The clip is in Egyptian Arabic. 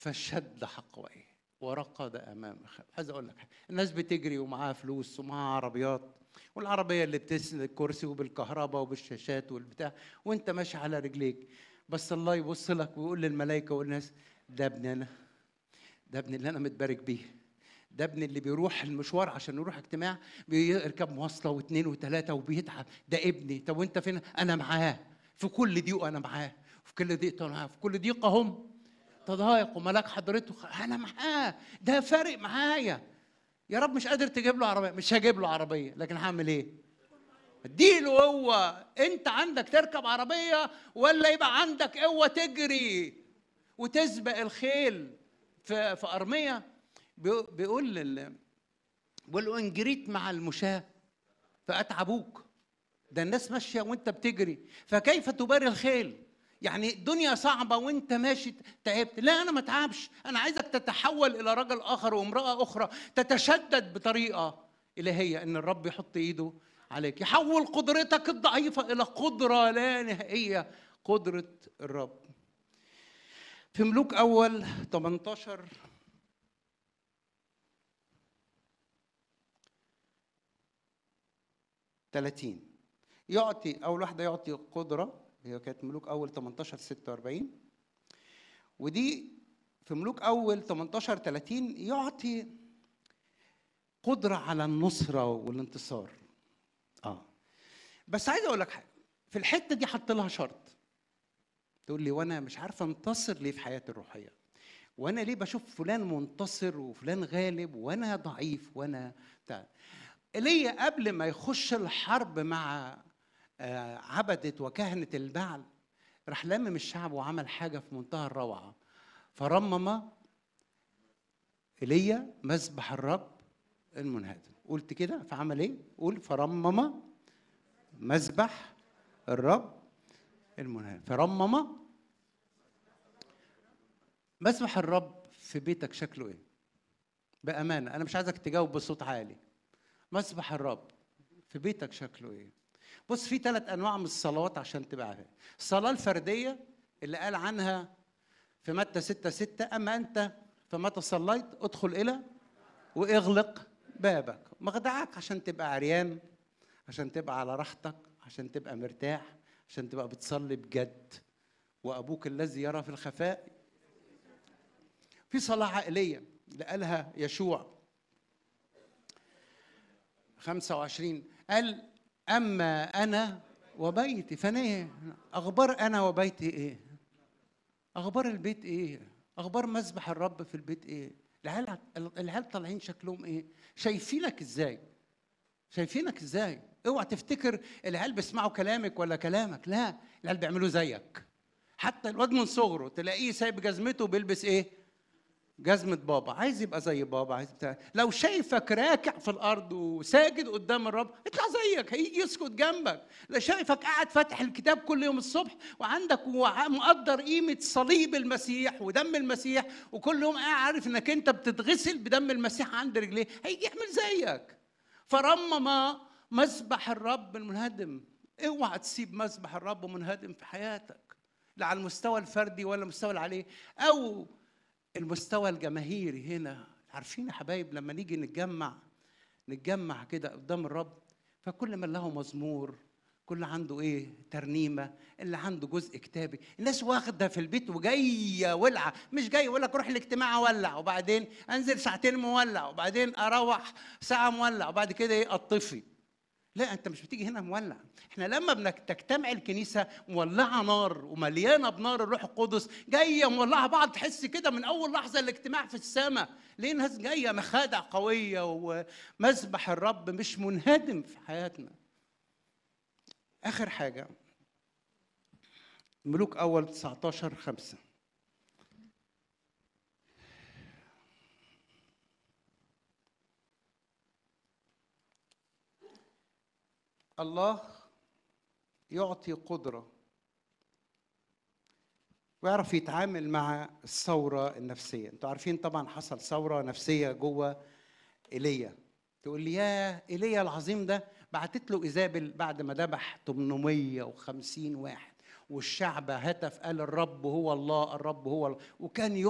فشد حقويه ورقد امام خ- عايز اقول لك حاجة. الناس بتجري ومعاها فلوس ومعاها عربيات والعربيه اللي بتسند الكرسي وبالكهرباء وبالشاشات والبتاع وانت ماشي على رجليك بس الله يبص لك ويقول للملائكه والناس ده ابني انا ده ابني اللي انا متبارك بيه ده ابني اللي بيروح المشوار عشان يروح اجتماع بيركب مواصله واثنين وثلاثه وبيتعب ده ابني طب وانت فين انا معاه في كل ضيقه انا معاه في كل ضيقه انا معاه في كل ضيقه هم تضايق وملاك حضرته خ- انا معاه ده فارق معايا يا رب مش قادر تجيب له عربيه مش هجيب له عربيه لكن هعمل ايه اديله قوه انت عندك تركب عربيه ولا يبقى عندك قوه تجري وتسبق الخيل في في ارميه بيقول- بيقول لل- بيقول له ان جريت مع المشاة فاتعبوك ده الناس ماشيه وانت بتجري فكيف تباري الخيل يعني الدنيا صعبه وانت ماشي تعبت لا انا ما اتعبش انا عايزك تتحول الى رجل اخر وامراه اخرى تتشدد بطريقه الهيه ان الرب يحط ايده عليك يحول قدرتك الضعيفه الى قدره لا نهائيه قدره الرب في ملوك اول 18 30 يعطي اول واحده يعطي قدره هي كانت ملوك اول 18 46 ودي في ملوك اول 18 30 يعطي قدره على النصره والانتصار اه بس عايز اقول لك حاجه في الحته دي حط لها شرط تقول لي وانا مش عارفه انتصر ليه في حياتي الروحيه وانا ليه بشوف فلان منتصر وفلان غالب وانا ضعيف وانا بتاع ايليا قبل ما يخش الحرب مع آه، عبدة وكهنة البعل راح لمم الشعب وعمل حاجة في منتهى الروعة فرمم ايليا مذبح الرب المنهدم قلت كده فعمل ايه؟ قول فرمم مذبح الرب المنهدم فرمم مذبح الرب في بيتك شكله ايه؟ بأمانة أنا مش عايزك تجاوب بصوت عالي مسبح الرب في بيتك شكله ايه بص في ثلاث انواع من الصلوات عشان تبقى عارف الصلاه الفرديه اللي قال عنها في متى 6 6 اما انت فمتى صليت ادخل الى واغلق بابك مخدعك عشان تبقى عريان عشان تبقى على راحتك عشان تبقى مرتاح عشان تبقى بتصلي بجد وابوك الذي يرى في الخفاء في صلاه عائليه اللي قالها يشوع 25 قال اما انا وبيتي فانا ايه اخبار انا وبيتي ايه اخبار البيت ايه اخبار مذبح الرب في البيت ايه العيال العيال طالعين شكلهم ايه شايفينك ازاي شايفينك ازاي اوعى تفتكر العيال بيسمعوا كلامك ولا كلامك لا العيال بيعملوا زيك حتى الواد من صغره تلاقيه سايب جزمته بيلبس ايه جزمة بابا عايز يبقى زي بابا عايز بتاع لو شايفك راكع في الأرض وساجد قدام الرب اطلع زيك هيجي يسكت جنبك لو شايفك قاعد فاتح الكتاب كل يوم الصبح وعندك وع- مقدر قيمة صليب المسيح ودم المسيح وكل يوم قاعد عارف انك انت بتتغسل بدم المسيح عند رجليه هيجي يعمل زيك فرمم مذبح الرب المنهدم اوعى تسيب مذبح الرب منهدم في حياتك لا على المستوى الفردي ولا المستوى اللي عليه او المستوى الجماهيري هنا عارفين يا حبايب لما نيجي نتجمع نتجمع كده قدام الرب فكل من له مزمور كل عنده ايه ترنيمه اللي عنده جزء كتابي الناس واخده في البيت وجايه ولعه مش جاي يقول لك روح الاجتماع اولع وبعدين انزل ساعتين مولع وبعدين اروح ساعه مولع وبعد كده ايه اطفي لا انت مش بتيجي هنا مولع احنا لما بدك تجتمع الكنيسه مولعه نار ومليانه بنار الروح القدس جايه مولعه بعض تحس كده من اول لحظه الاجتماع في السماء ليه الناس جايه مخادع قويه ومذبح الرب مش منهدم في حياتنا اخر حاجه ملوك اول 19 5 الله يعطي قدرة ويعرف يتعامل مع الثورة النفسية انتوا عارفين طبعا حصل ثورة نفسية جوه ايليا تقول لي يا ايليا العظيم ده بعتت له ايزابل بعد ما ذبح 850 واحد والشعب هتف قال الرب هو الله الرب هو الله وكان يوم